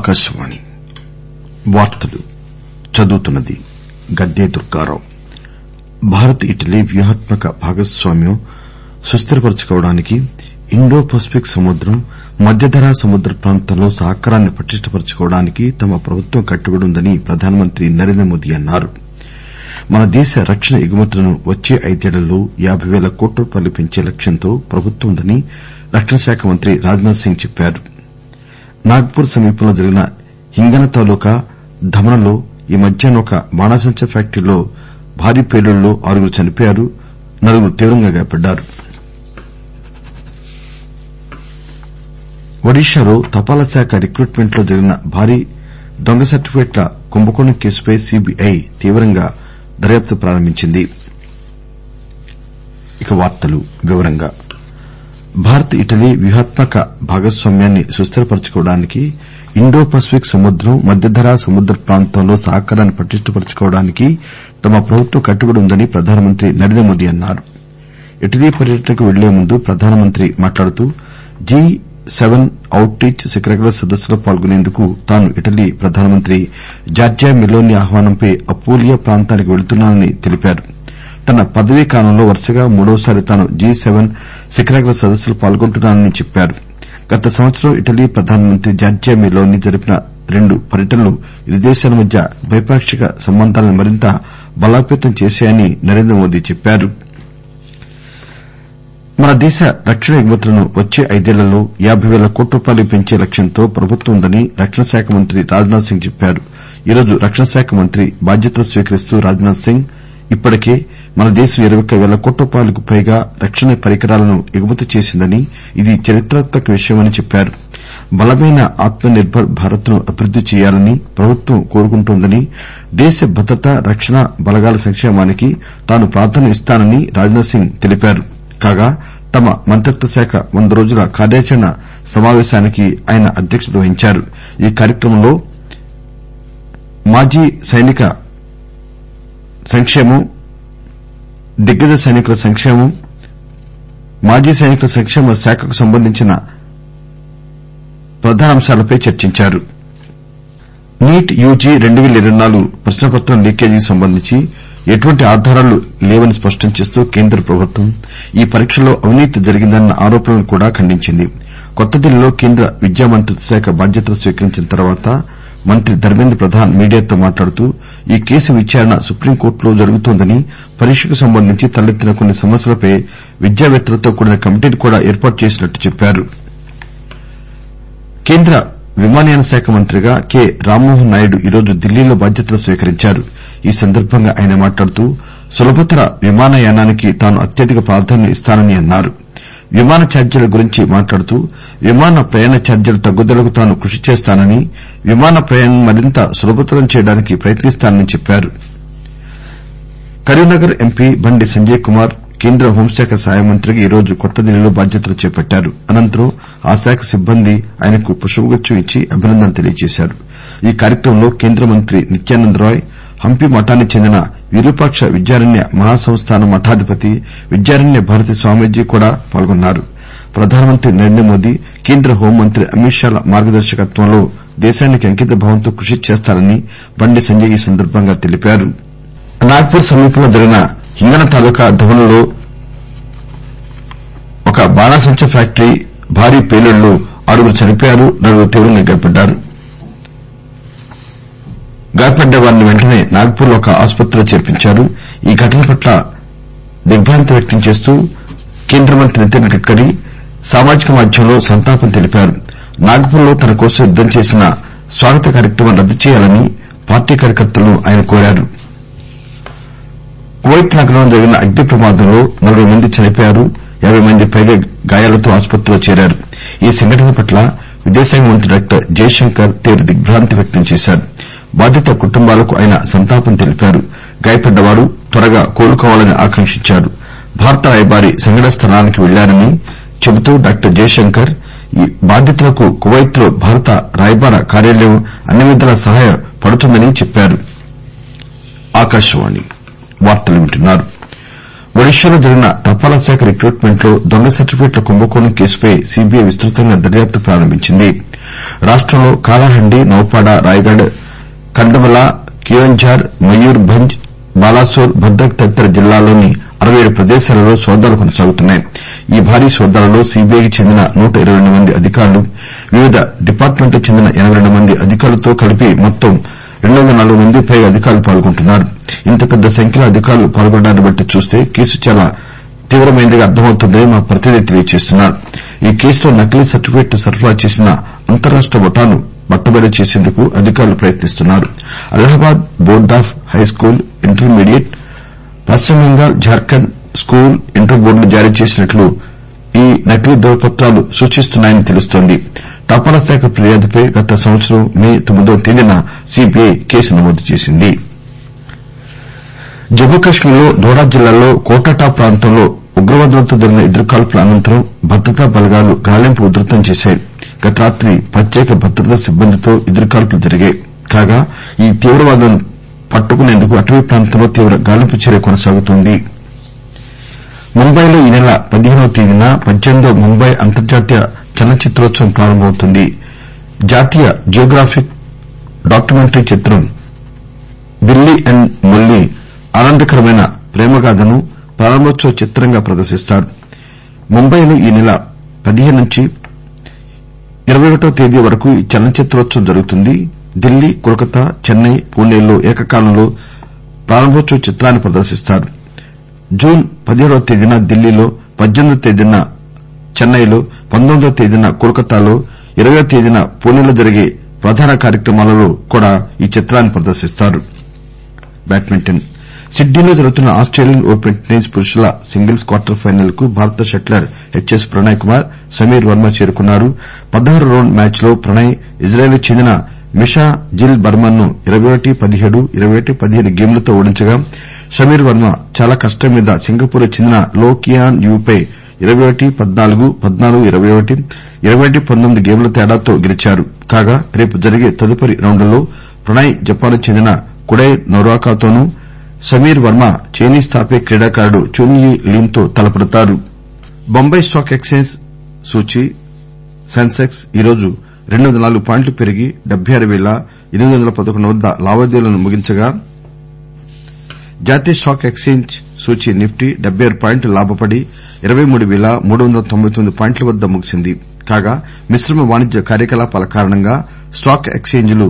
ఆకాశవాణి వార్తలు చదువుతున్నది గద్దె దుర్గారావు భారత్ ఇటలీ వ్యూహాత్మక భాగస్వామ్యం సుస్దిరపరచుకోవడానికి ఇండో పసిఫిక్ సముద్రం మధ్యధరా సముద్ర ప్రాంతంలో సహకారాన్ని పటిష్టపరచుకోవడానికి తమ ప్రభుత్వం కట్టుబడి ఉందని ప్రధానమంత్రి నరేంద్రమోదీ అన్నారు మన దేశ రక్షణ ఎగుమతులను వచ్చే ఐదేళ్లలో యాబై పేల కోట్ల రూపాయలకు పెంచే లక్ష్యంతో ప్రభుత్వం ఉందని రక్షణ శాఖ మంత్రి రాజ్ నాథ్ సింగ్ చెప్పారు నాగ్ పూర్ సమీపంలో జరిగిన హింగన తాలూకా ధమనలో ఈ మధ్యాహ్నం ఒక బాణాసంచా ఫ్యాక్టరీలో భారీ పేలుడులో ఆరుగురు చనిపోయారు నలుగురు తీవ్రంగా గాయపడ్డారు ఒడిశాలో తపాలా శాఖ రిక్రూట్మెంట్ లో జరిగిన భారీ దొంగ సర్టిఫికెట్ల కుంభకోణం కేసుపై సీబీఐ తీవ్రంగా దర్యాప్తు ప్రారంభించింది భారత్ ఇటలీ వ్యూహాత్మక భాగస్వామ్యాన్ని సుస్దిరపరచుకోవడానికి ఇండో పసిఫిక్ సముద్రం మధ్యధరా సముద్ర ప్రాంతంలో సహకారాన్ని పటిష్టపరచుకోవడానికి తమ ప్రభుత్వం కట్టుబడి ఉందని ప్రధానమంత్రి నరేంద్రమోదీ అన్నారు ఇటలీ పర్యటనకు వెళ్లే ముందు ప్రధానమంత్రి మాట్లాడుతూ జి సెవెన్ ఔట్ రీచ్ శిఖరాగ్ర సదస్సులో పాల్గొనేందుకు తాను ఇటలీ ప్రధానమంత్రి జార్జియా మెలోనీ ఆహ్వానంపై అపూలియా ప్రాంతానికి వెళుతున్నానని తెలిపారు తన పదవీ కాలంలో వరుసగా మూడోసారి తాను జి సెవెన్ శిఖరాగ్ర సదస్సులో పాల్గొంటున్నానని చెప్పారు గత సంవత్సరం ఇటలీ ప్రధానమంత్రి జార్జియా మెలోనీ జరిపిన రెండు పర్యటనలు ఇరు దేశాల మధ్య ద్వైపాక్షిక సంబంధాలను మరింత బలోపేతం చేశాయని నరేంద్రమోదీ చెప్పారు మన దేశ రక్షణ ఎగుమతులను వచ్చే ఐదేళ్లలో యాబై పేల కోట్ల రూపాయలకు పెంచే లక్ష్యంతో ప్రభుత్వం ఉందని రక్షణ శాఖ మంత్రి రాజ్ నాథ్ సింగ్ చెప్పారు ఈరోజు రక్షణ శాఖ మంత్రి బాధ్యతలు స్వీకరిస్తూ రాజ్ నాథ్ సింగ్ ఇప్పటికే మన దేశం ఇరవై ఒక్క పేల కోట్ల రూపాయలకు పైగా రక్షణ పరికరాలను ఎగుమతి చేసిందని ఇది చరిత్రాత్మక విషయమని చెప్పారు బలమైన ఆత్మ నిర్బర్ భారత్ ను అభివృద్ది చేయాలని ప్రభుత్వం కోరుకుంటోందని దేశ భద్రత రక్షణ బలగాల సంక్షేమానికి తాను ప్రాధాన్యం ఇస్తానని రాజ్ నాథ్ సింగ్ తెలిపారు కాగా తమ మంత్రిత్వ శాఖ వంద రోజుల కార్యాచరణ సమాపేశానికి ఆయన అధ్యక్షత వహించారు ఈ కార్యక్రమంలో మాజీ సైనిక సంక్షేమం దిగ్గజ సైనికుల సంక్షేమం మాజీ సైనికుల సంక్షేమ శాఖకు సంబంధించిన ప్రధానాంశాలపై చర్చించారు నీట్ యూజీ రెండు పేల ఇరవై నాలుగు ప్రశ్నాపత్రం లీకేజీకి సంబంధించి ఎటువంటి ఆధారాలు లేవని స్పష్టం చేస్తూ కేంద్ర ప్రభుత్వం ఈ పరీక్షల్లో అవినీతి జరిగిందన్న ఆరోపణలను కూడా ఖండించింది కొత్తదిల్లీలో కేంద్ర విద్యా మంత్రిత్వ శాఖ బాధ్యతలు స్వీకరించిన తర్వాత మంత్రి ధర్మేంద్ర ప్రధాన్ మీడియాతో మాట్లాడుతూ ఈ కేసు విచారణ సుప్రీంకోర్టులో జరుగుతోందని పరీక్షకు సంబంధించి తలెత్తిన కొన్ని సమస్యలపై విద్యావేత్తలతో కూడిన కమిటీని కూడా ఏర్పాటు చేసినట్టు చెప్పారు కేంద్ర విమానయాన శాఖ మంత్రిగా కె రామ్మోహన్ నాయుడు ఈరోజు ఢిల్లీలో బాధ్యతలు స్వీకరించారు ఈ సందర్బంగా ఆయన మాట్లాడుతూ సులభతర విమానయానానికి తాను అత్యధిక ప్రాధాన్యం ఇస్తానని అన్నారు విమాన ఛార్జీల గురించి మాట్లాడుతూ విమాన ప్రయాణ ఛార్జీల తగ్గుదలకు తాను కృషి చేస్తానని విమాన ప్రయాణం మరింత సులభతరం చేయడానికి ప్రయత్నిస్తానని చెప్పారు కరీంనగర్ ఎంపీ బండి సంజయ్ కుమార్ కేంద్ర హోంశాఖ సహాయ మంత్రిగా ఈరోజు కొత్తదిల్లీలో బాధ్యతలు చేపట్టారు అనంతరం ఆ శాఖ సిబ్బంది ఆయనకు పుష్పగుచ్చం ఇచ్చి అభినందనలు తెలియజేశారు ఈ కార్యక్రమంలో కేంద్ర మంత్రి నిత్యానంద రాయ్ హంపి మఠానికి చెందిన విరూపాక్ష విద్యారణ్య మహాసంస్థానం మఠాధిపతి విద్యారణ్య భారతి స్వామీజీ కూడా పాల్గొన్నారు ప్రధానమంత్రి నరేంద్రమోదీ కేంద్ర హోంమంత్రి అమిత్ షాల మార్గదర్శకత్వంలో దేశానికి అంకితభావంతో కృషి చేస్తారని బండి సంజయ్ ఈ సందర్బంగా తెలిపారు నాగ్ పూర్ సమీపంలో జరిగిన హింగన తాలూకా ధమనిలో ఒక బాణాసంచా ఫ్యాక్టరీ భారీ పేలుడులో ఆరుగురు చనిపోయారు నలుగురు తీవ్రంగా గాయపడ్డారు గాయపడ్డ వారిని వెంటనే నాగ్పూర్ లో ఒక ఆసుపత్రిలో చేర్పించారు ఈ ఘటన పట్ల దిగ్బాంతి వ్యక్తం చేస్తూ కేంద్ర మంత్రి నితిన్ గడ్కరీ సామాజిక మాధ్యమంలో సంతాపం తెలిపారు నాగ్పూర్ లో తన కోసం సిద్దం చేసిన స్వాగత కార్యక్రమాన్ని రద్దు చేయాలని పార్టీ కార్యకర్తలను ఆయన కోరారు కువైత్ నగరంలో జరిగిన అగ్ని ప్రమాదంలో నలుగురు మంది చనిపోయారు యాబై మంది పైగా గాయాలతో ఆసుపత్రిలో చేరారు ఈ సంఘటన పట్ల విదేశాంగ మంత్రి డాక్టర్ జైశంకర్ తీవ్ర దిగ్బాంతి వ్యక్తం చేశారు బాధిత కుటుంబాలకు ఆయన సంతాపం తెలిపారు గాయపడ్డవారు త్వరగా కోలుకోవాలని ఆకాంక్షించారు భారత రాయబారి సంఘటనా స్థలానికి వెళ్లారని చెబుతూ డాక్టర్ జైశంకర్ బాధితులకు కువైత్ లో భారత రాయబార కార్యాలయం అన్ని విధాలా సహాయపడుతుందని చెప్పారు ఒడిశాలో జరిగిన తపాలా శాఖ రిక్రూట్మెంట్ లో దొంగ సర్టిఫికెట్ల కుంభకోణం కేసుపై సీబీఐ విస్తృతంగా దర్యాప్తు ప్రారంభించింది రాష్టంలో కాలాహండి నౌపాడ రాయగఢ్ కంధమల కియోంఝార్ మయూర్ భంజ్ బాలాసోర్ భద్రక్ తదితర జిల్లాల్లోని అరవై ఏడు ప్రదేశాలలో సోదాలు కొనసాగుతున్నాయి ఈ భారీ సోదాలలో సీబీఐకి చెందిన నూట ఇరవై రెండు మంది అధికారులు వివిధ డిపార్ట్మెంట్లకు చెందిన ఎనబై రెండు మంది అధికారులతో కలిపి మొత్తం రెండు వందల నాలుగు మందికి పైగా అధికారులు పాల్గొంటున్నారు ఇంత పెద్ద సంఖ్యలో అధికారులు పాల్గొనడాన్ని బట్టి చూస్తే కేసు చాలా తీవ్రమైనదిగా అర్థమవుతోందని మా ప్రతినిధి తెలియజేస్తున్నారు ఈ కేసులో నకిలీ సర్టిఫికెట్లు సరఫరా చేసిన అంతర్రాష్ట ముఠాను బట్టబయలు చేసేందుకు అధికారులు ప్రయత్నిస్తున్నారు Allahabad board of high school intermediate Paschim Bengal Jharkhand school inter బోర్డులు జారీ చేసినట్లు ఈ నకిలీ ధృవపత్రాలు సూచిస్తున్నాయని తెలుస్తోంది తపాలా శాఖ ఫిర్యాదుపై గత సంవత్సరం మే తొమ్మిదవ తేదీన సీబీఐ కేసు నమోదు చేసింది జమ్మూ కశ్మీర్లో డోడా జిల్లాలో కోటాటా ప్రాంతంలో ఉగ్రవాదులతో జరిగిన ఎదురుకాల్పుల అనంతరం భద్రతా బలగాలు గాలింపు ఉధృతం చేశాయి గత రాత్రి ప్రత్యేక భద్రతా సిబ్బందితో ఎదురుకాల్పులు జరిగాయి కాగా ఈ తీవ్రవాదులను పట్టుకునేందుకు అటవీ ప్రాంతంలో తీవ్ర గాలింపు చర్య కొనసాగుతోంది ముంబైలో ఈ నెల పదిహేనవ తేదీన పద్దెనిమిదవ ముంబై అంతర్జాతీయ చలనచిత్రోత్సవం ప్రారంభమవుతుంది జాతీయ జియోగ్రాఫిక్ డాక్యుమెంటరీ చిత్రం బిల్లీ అండ్ మొల్లీ ఆనందకరమైన ప్రేమగాథను ప్రారంభోత్సవ చిత్రంగా ప్రదర్శిస్తారు ముంబైలో ఈ నెల పదిహేను నుంచి ఇరవై ఒకటవ తేదీ వరకు ఈ చలనచిత్రోత్సవం జరుగుతుంది ఢిల్లీ కోల్కతా చెన్నై పుణెల్లో ఏకకాలంలో ప్రారంభోత్సవ చిత్రాన్ని ప్రదర్శిస్తారు జూన్ పదిహేడవ తేదీన ఢిల్లీలో పద్దెనిమిదవ తేదీన చెన్నైలో పంతొమ్మిదవ తేదీన కోల్కతాలో ఇరవయ్యో తేదీన పుణెలో జరిగే ప్రధాన కార్యక్రమాలలో కూడా ఈ చిత్రాన్ని ప్రదర్శిస్తారు సిడ్నీలో జరుగుతున్న ఆస్టేలియన్ ఓపెన్ టెన్నిస్ పురుషుల సింగిల్స్ క్వార్టర్ ఫైనల్ కు భారత షట్లర్ హెచ్ఎస్ ప్రణయ్ కుమార్ సమీర్ వర్మ చేరుకున్నారు పదహారు రౌండ్ మ్యాచ్ లో ప్రణయ్ ఇజ్రాయెల్ కు చెందిన మిషా జిల్ బర్మన్ ను ఇరవై ఒకటి పదిహేడు ఇరవై ఒకటి పదిహేను గేమ్లతో ఓడించగా సమీర్ వర్మ చాలా కష్టం మీద సింగపూర్ కు చెందిన లో కియాన్ యూ పై ఇరవై ఒకటి పద్నాలుగు పద్నాలుగు ఇరవై ఒకటి ఇరవై ఒకటి పంతొమ్మిది గేమ్ల తేడాతో గెలిచారు కాగా రేపు జరిగే తదుపరి రౌండ్లలో ప్రణయ్ జపాన్ కు చెందిన కుడై నొరాకాతోనూ సమీర్ వర్మ చైనీస్ తాపే క్రీడాకారుడు చున్ యీ లీన్ తో తలపడతారు బొంబాయి స్టాక్ ఎక్సేంజ్ సూచీ సెన్సెక్స్ ఈరోజు రెండు వందల నాలుగు పాయింట్లు పెరిగి డెబ్బై ఆరు పేల ఎనిమిది వందల పదకొండు వద్ద లావాదేవీలను ముగించగా జాతీయ స్టాక్ ఎక్సేంజ్ సూచీ నిఫ్టీ డెబ్బై ఆరు పాయింట్లు లాభపడి ఇరవై మూడు పేల మూడు వందల తొంభై తొమ్మిది పాయింట్ల వద్ద ముగిసింది కాగా మిశ్రమ వాణిజ్య కార్యకలాపాల కారణంగా స్టాక్ ఎక్సేంజ్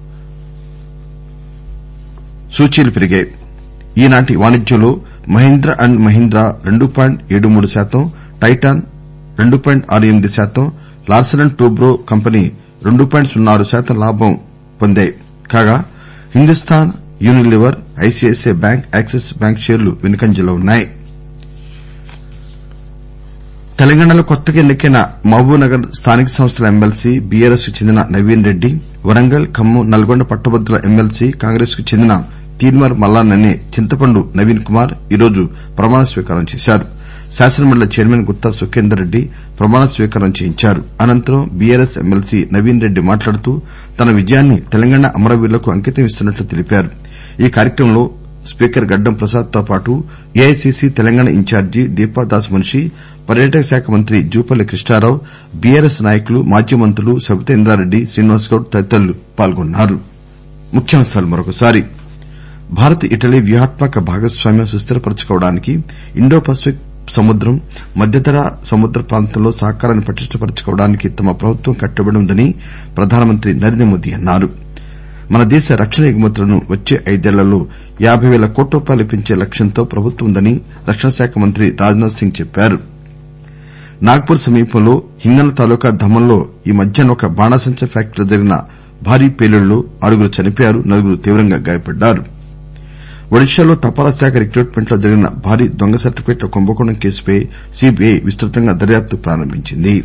సూచీలు పెరిగాయి ఈనాటి వాణిజ్యంలో మహీంద్రా అండ్ మహీంద్రా రెండు పాయింట్ ఏడు మూడు శాతం టైటాన్ రెండు పాయింట్ ఆరు ఎనిమిది శాతం లార్సన్ అండ్ టూబ్రో కంపెనీ రెండు పాయింట్ సున్నా ఆరు శాతం లాభం పొందాయి కాగా Hindustan Unilever ICICI bank Axis bank షేర్లు వెనుకంజలో ఉన్నాయి తెలంగాణలో కొత్తగా ఎన్నికైన మహబూబ్ నగర్ స్థానిక సంస్థల ఎమ్మెల్సీ బీఆర్ఎస్ కు చెందిన నవీన్ రెడ్డి వరంగల్ ఖమ్మం నల్గొండ పట్టభద్రుల ఎమ్మెల్సీ కాంగ్రెస్ కు చెందిన తీన్మార్ మల్లాన్ అనే చింతపండు నవీన్ కుమార్ ఈరోజు ప్రమాణ స్వీకారం చేశారు శాసనమండలి చైర్మన్ గుత్తా సుఖేందర్ రెడ్డి ప్రమాణ స్వీకారం చేయించారు అనంతరం బీఆర్ఎస్ ఎమ్మెల్సీ నవీన్ రెడ్డి మాట్లాడుతూ తన విజయాన్ని తెలంగాణ అమరవీరులకు అంకితం ఇస్తున్నట్లు తెలిపారు ఈ కార్యక్రమంలో స్పీకర్ గడ్డం ప్రసాద్ తో పాటు ఏఐసిసి తెలంగాణ ఇన్ఛార్జి దీపాదాస్ మున్షి పర్యాటక శాఖ మంత్రి జూపల్లి కృష్ణారావు బీఆర్ఎస్ నాయకులు మాజీ మంత్రులు సబితా ఇంద్రారెడ్డి శ్రీనివాస్ గౌడ్ తదితరులు పాల్గొన్నారు భారత్ ఇటలీ వ్యూహాత్మక భాగస్వామ్యం సుస్దిరపరచుకోవడానికి ఇండో పసిఫిక్ సముద్రం మధ్యధరా సముద్ర ప్రాంతంలో సహకారాన్ని పటిష్టపరచుకోవడానికి తమ ప్రభుత్వం కట్టుబడి ఉందని ప్రధానమంత్రి నరేంద్రమోదీ అన్నారు మన దేశ రక్షణ ఎగుమతులను వచ్చే ఐదేళ్లలో యాబై పేల కోట్ల రూపాయలు పెంచే లక్ష్యంతో ప్రభుత్వం ఉందని రక్షణ శాఖ మంత్రి రాజ్ నాథ్ సింగ్ చెప్పారు నాగ్ పూర్ సమీపంలో హింగన్ తాలూకా ధమన్ లో ఈ మధ్యాహ్నం ఒక బాణాసంచా ఫ్యాక్టరీలో జరిగిన భారీ పేలుడులో ఆరుగురు చనిపోయారు నలుగురు తీవ్రంగా గాయపడ్డారు ఒడిశాలో తపాలా శాఖ రిక్రూట్మెంట్ లో జరిగిన భారీ దొంగ సర్టిఫికెట్ల కుంభకోణం కేసుపై సీబీఐ విస్తృతంగా దర్యాప్తు ప్రారంభించింది